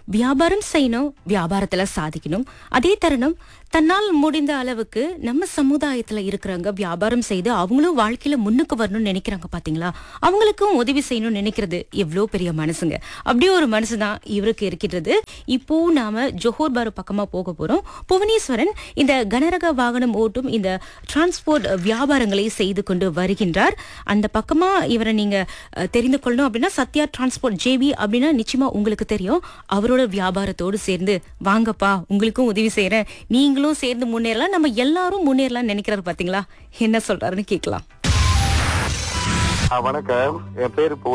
வியாபாரம் செய்யணும் வியாபாரத்துல சாதிக்கணும் அதே தருணம் தன்னால் முடிந்த அளவுக்கு நம்ம சமுதாயத்துல இருக்கிறவங்க வியாபாரம் செய்து அவங்களும் வாழ்க்கையில முன்னுக்கு வரணும்னு நினைக்கிறாங்க பாத்தீங்களா அவங்களுக்கும் உதவி செய்யணும்னு நினைக்கிறது எவ்வளோ பெரிய மனசுங்க அப்படியே ஒரு மனசு தான் இவருக்கு இருக்கின்றது இப்போ நாம ஜோஹர் பாரு பக்கமா போக போறோம் புவனேஸ்வரன் இந்த கனரக வாகனம் ஓட்டும் இந்த டிரான்ஸ்போர்ட் வியாபாரங்களை செய்து கொண்டு வருகின்றார் அந்த பக்கமா இவரை நீங்க அஹ், தெரிந்து கொள்ளணும் அப்படின்னா சத்யா டிரான்ஸ்போர்ட் ஜேபி அப்படின்னா நிச்சயமா உங்களுக்கு தெரியும் அவரோட வியாபாரத்தோடு சேர்ந்து வாங்கப்பா உங்களுக்கும் உதவி செய்யறேன் நீங்களும் சேர்ந்து முன்னேறலாம் நம்ம எல்லாரும் முன்னேறலாம் நினைக்கிறாரு பாத்தீங்களா என்ன சொல்றாருன்னு கேட்கலாம் ஆ, வணக்கம் என் பேரு